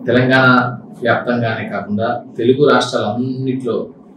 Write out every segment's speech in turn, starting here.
తెలంగాణ వ్యాప్తంగానే కాకుండా తెలుగు రాష్ట్రాలన్నింటిలో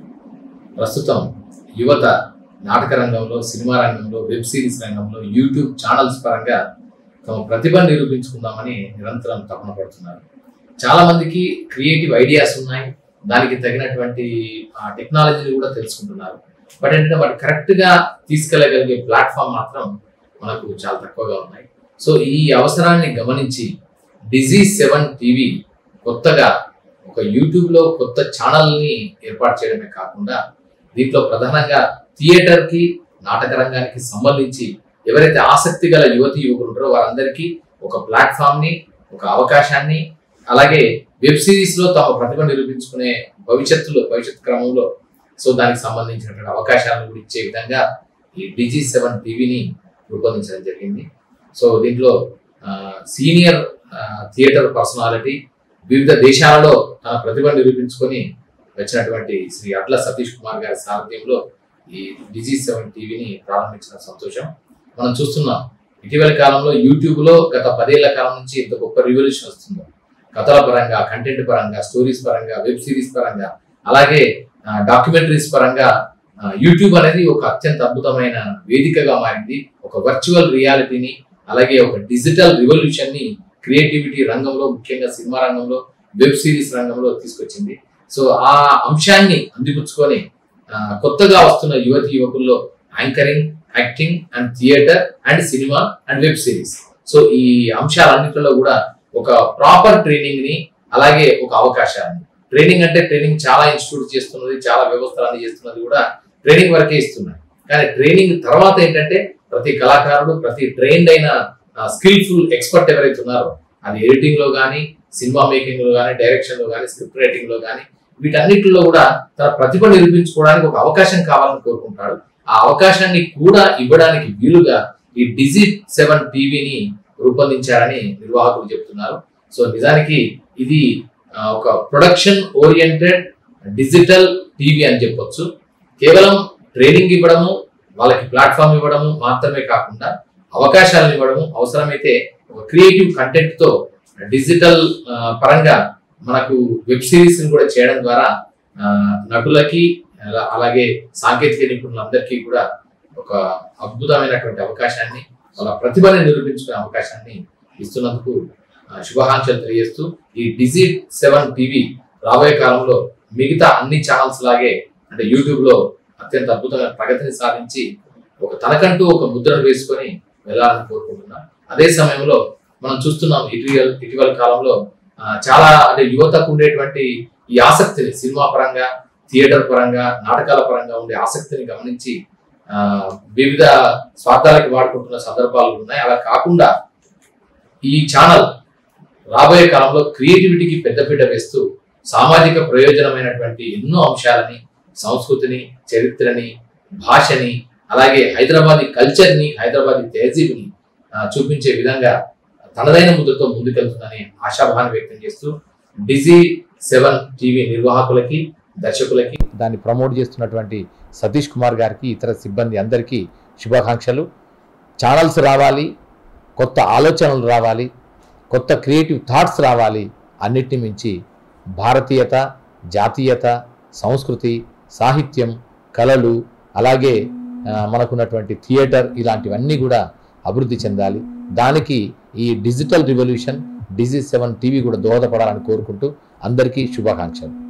ప్రస్తుతం యువత నాటక రంగంలో సినిమా రంగంలో వెబ్ సిరీస్ రంగంలో యూట్యూబ్ ఛానల్స్ పరంగా తమ ప్రతిభను నిరూపించుకుందామని నిరంతరం తపన పడుతున్నారు చాలా మందికి క్రియేటివ్ ఐడియాస్ ఉన్నాయి దానికి తగినటువంటి టెక్నాలజీని కూడా తెలుసుకుంటున్నారు బట్ ఏంటంటే వాటి కరెక్ట్ గా తీసుకెళ్ళగలిగే ప్లాట్ఫామ్ మాత్రం మనకు చాలా తక్కువగా ఉన్నాయి సో ఈ అవసరాన్ని గమనించి డిజీ సెవెన్ టీవీ కొత్తగా ఒక యూట్యూబ్ లో కొత్త ఛానల్ ని ఏర్పాటు చేయడమే కాకుండా దీంట్లో ప్రధానంగా థియేటర్ కి నాటక రంగానికి సంబంధించి ఎవరైతే ఆసక్తి గల యువతి యువకులు ఉంటారో వారందరికీ ఒక ప్లాట్ఫామ్ ని ఒక అవకాశాన్ని అలాగే వెబ్ సిరీస్ లో తమ ప్రతిభ నిరూపించుకునే భవిష్యత్తులో భవిష్యత్ క్రమంలో సో దానికి సంబంధించినటువంటి అవకాశాలను కూడా ఇచ్చే విధంగా ఈ డిజీ సెవెన్ టీవీని రూపొందించడం జరిగింది సో దీంట్లో సీనియర్ థియేటర్ పర్సనాలిటీ వివిధ దేశాలలో తన ప్రతిభ నిరూపించుకొని వచ్చినటువంటి శ్రీ అట్ల సతీష్ కుమార్ గారి సారథ్యంలో ఈ డిజీ సెవెన్ టీవీని ప్రారంభించిన సంతోషం మనం చూస్తున్నాం ఇటీవల కాలంలో యూట్యూబ్ లో గత పదేళ్ల కాలం నుంచి ఇంత గొప్ప రివల్యూషన్ వస్తుందో కథల పరంగా కంటెంట్ పరంగా స్టోరీస్ పరంగా వెబ్ సిరీస్ పరంగా అలాగే డాక్యుమెంటరీస్ పరంగా ఆ, యూట్యూబ్ అనేది ఒక అత్యంత అద్భుతమైన వేదికగా మారింది ఒక వర్చువల్ రియాలిటీని అలాగే ఒక డిజిటల్ రివల్యూషన్ ని క్రియేటివిటీ రంగంలో ముఖ్యంగా సినిమా రంగంలో వెబ్ సిరీస్ రంగంలో తీసుకొచ్చింది సో ఆ అంశాన్ని అందిపుచ్చుకొని ఆ, కొత్తగా వస్తున్న యువతి యువకుల్లో anchoring acting and theatre and cinema and web series so ఈ అంశాలన్నింటిలో కూడా ఒక ప్రాపర్ ట్రైనింగ్ ని అలాగే ఒక అవకాశాన్ని ట్రైనింగ్ అంటే ట్రైనింగ్ చాలా ఇన్స్టిట్యూట్ చేస్తున్నది చాలా వ్యవస్థలు అన్ని చేస్తున్నది కూడా ట్రైనింగ్ వరకే ఇస్తున్నాయి కానీ ట్రైనింగ్ తర్వాత ఏంటంటే ప్రతి కళాకారుడు ప్రతి ట్రైన్డ్ అయిన స్కిల్ఫుల్ ఎక్స్పర్ట్ ఎవరైతే ఉన్నారో అది ఎడిటింగ్ లో కానీ సినిమా మేకింగ్ లో కానీ డైరెక్షన్ లో కానీ స్క్రిప్ట్ రైటింగ్ లో కానీ వీటన్నిటిలో కూడా తన ప్రతిభ నిరూపించుకోవడానికి ఒక అవకాశం కావాలని కోరుకుంటాడు ఆ అవకాశాన్ని కూడా ఇవ్వడానికి వీలుగా ఈ డిజిట్ సెవెన్ టీవీని రూపొందించారని నిర్వాహకులు చెప్తున్నారు సో నిజానికి ఇది ఆ, ఒక ప్రొడక్షన్ ఓరియంటెడ్ డిజిటల్ టీవీ అని చెప్పొచ్చు కేవలం ట్రైనింగ్ ఇవ్వడము వాళ్ళకి ప్లాట్ఫామ్ ఇవ్వడము మాత్రమే కాకుండా అవకాశాలను ఇవ్వడము అవసరమైతే ఒక క్రియేటివ్ కంటెంట్ తో డిజిటల్ ఆ, పరంగా మనకు వెబ్ సిరీస్ కూడా చేయడం ద్వారా ఆ, నటులకి అలా- అలాగే సాంకేతిక నిపుణులందరికీ కూడా ఒక అద్భుతమైనటువంటి అవకాశాన్ని వాళ్ళ ప్రతిభని నిరూపించుకునే అవకాశాన్ని ఇస్తున్నందుకు ఆ, శుభాకాంక్షలు తెలియజేస్తూ ఈ డిజి సెవెన్ టీవీ రాబోయే కాలంలో మిగతా అన్ని ఛానల్స్ లాగే అంటే యూట్యూబ్ లో అత్యంత అద్భుతమైన ప్రగతిని సాధించి ఒక తనకంటూ ఒక ముద్రను వేసుకొని వెళ్ళాలని కోరుకుంటున్నాం అదే సమయంలో మనం చూస్తున్నాం ఇటీవల ఇటీవల కాలంలో ఆ, చాలా అంటే యువతకు ఉండేటువంటి ఈ ఆసక్తిని సినిమా పరంగా థియేటర్ పరంగా నాటకాల పరంగా ఉండే ఆసక్తిని గమనించి ఆ, వివిధ స్వార్థాలకు వాడుకుంటున్న సందర్భాలు ఉన్నాయి అలా కాకుండా ఈ ఛానల్ రాబోయే కాలంలో క్రియేటివిటీకి పెద్దపీట వేస్తూ సామాజిక ప్రయోజనమైనటువంటి ఎన్నో అంశాలని సంస్కృతిని చరిత్రని భాషని అలాగే హైదరాబాదీ కల్చర్ని హైదరాబాదీ తహజీబ్ని ఆ, చూపించే విధంగా తనదైన ముద్రతో ముందుకెళ్తుందని ఆశాభావాన్ని వ్యక్తం చేస్తూ డిజీ సెవెన్ టీవీ నిర్వాహకులకి దర్శకులకి దాన్ని ప్రమోట్ చేస్తున్నటువంటి సతీష్ కుమార్ గారికి ఇతర సిబ్బంది అందరికీ శుభాకాంక్షలు ఛానల్స్ రావాలి కొత్త ఆలోచనలు రావాలి కొత్త క్రియేటివ్ థాట్స్ రావాలి అన్నిటిని మించి భారతీయత జాతీయత సంస్కృతి సాహిత్యం కళలు అలాగే ఆ, మనకున్నటువంటి థియేటర్ ఇలాంటివన్నీ కూడా అభివృద్ధి చెందాలి దానికి ఈ digital revolution Digi seven TV కూడా దోహదపడాలని కోరుకుంటూ అందరికీ శుభాకాంక్షలు